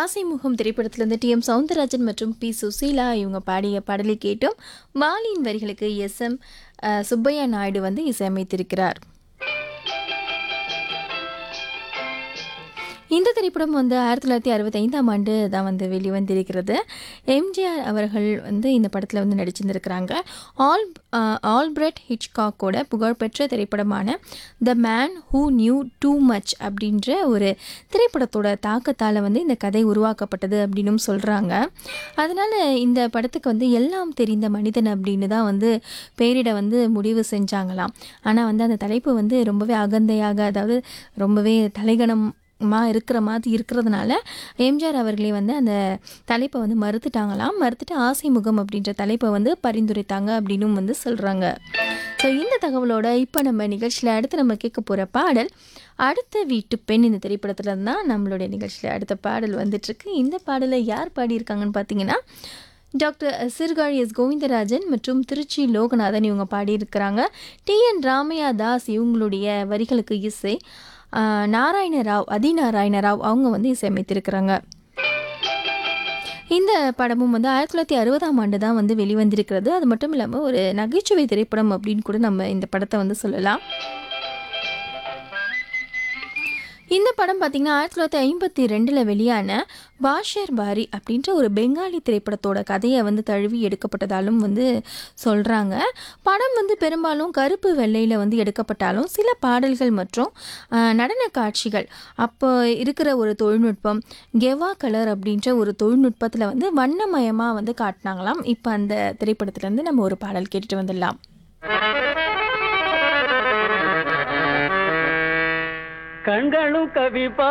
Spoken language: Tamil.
ஆசைமுகம் திரைப்படத்திலிருந்து டி எம் சவுந்தரராஜன் மற்றும் பி சுசீலா இவங்க பாடிய பாடலை கேட்டும் மாலியின் வரிகளுக்கு எஸ் எம் சுப்பையா நாயுடு வந்து இசையமைத்திருக்கிறார் இந்த திரைப்படம் வந்து ஆயிரத்தி தொள்ளாயிரத்தி அறுபத்தைந்தாம் ஆண்டு தான் வந்து வெளிவந்திருக்கிறது எம்ஜிஆர் அவர்கள் வந்து இந்த படத்தில் வந்து நடிச்சிருந்திருக்கிறாங்க ஆல் ஆல்பிரட் ஹிச்காக்கோட புகழ்பெற்ற திரைப்படமான the man who knew too much அப்படின்ற ஒரு திரைப்படத்தோட தாக்கத்தால் வந்து இந்த கதை உருவாக்கப்பட்டது அப்படின்னும் சொல்கிறாங்க அதனால் இந்த படத்துக்கு வந்து எல்லாம் தெரிந்த மனிதன் அப்படின்னு தான் வந்து பெயரிட வந்து முடிவு செஞ்சாங்களாம் ஆனால் வந்து அந்த தலைப்பு வந்து ரொம்பவே அகந்தையாக அதாவது ரொம்பவே தலைகணம் மா இருக்கிற மாதிரி இருக்கிறதுனால எம்ஜிஆர் அவர்களே வந்து அந்த தலைப்பை வந்து மறுத்துட்டாங்களாம் மறுத்துட்டு ஆசை முகம் அப்படின்ற தலைப்பை வந்து பரிந்துரைத்தாங்க அப்படின்னும் வந்து சொல்கிறாங்க ஸோ இந்த தகவலோட இப்போ நம்ம நிகழ்ச்சியில் அடுத்து நம்ம கேட்க போகிற பாடல் அடுத்த வீட்டு பெண் இந்த திரைப்படத்தில் தான் நம்மளுடைய நிகழ்ச்சியில் அடுத்த பாடல் வந்துட்டுருக்கு இந்த பாடலை யார் பாடியிருக்காங்கன்னு பார்த்தீங்கன்னா டாக்டர் சிறுகாழி எஸ் கோவிந்தராஜன் மற்றும் திருச்சி லோகநாதன் இவங்க பாடியிருக்கிறாங்க டி என் ராமையா தாஸ் இவங்களுடைய வரிகளுக்கு இசை ஆஹ், நாராயண ராவ் அதி நாராயண ராவ் அவங்க வந்து இசையமைத்திருக்கிறாங்க இந்த படமும் வந்து ஆயிரத்தி தொள்ளாயிரத்தி அறுபதாம் ஆண்டு தான் வந்து வெளிவந்திருக்கிறது அது மட்டும் இல்லாமல் ஒரு நகைச்சுவை திரைப்படம் அப்படின்னு கூட நம்ம இந்த படத்தை வந்து சொல்லலாம் இந்த படம் பார்த்திங்கன்னா ஆயிரத்தி தொள்ளாயிரத்தி ஐம்பத்தி ரெண்டில் வெளியான பாஷர் பாரி அப்படின்ற ஒரு பெங்காலி திரைப்படத்தோட கதையை வந்து தழுவி எடுக்கப்பட்டதாலும் வந்து சொல்கிறாங்க படம் வந்து பெரும்பாலும் கருப்பு வெள்ளையில் வந்து எடுக்கப்பட்டாலும் சில பாடல்கள் மற்றும் ஆஹ், நடன காட்சிகள் அப்போ இருக்கிற ஒரு தொழில்நுட்பம் கெவா கலர் அப்படின்ற ஒரு தொழில்நுட்பத்தில் வந்து வண்ணமயமாக வந்து காட்டினாங்களாம் இப்போ அந்த திரைப்படத்துலேருந்து நம்ம ஒரு பாடல் கேட்டுட்டு வந்துடலாம் கண்களும் கவி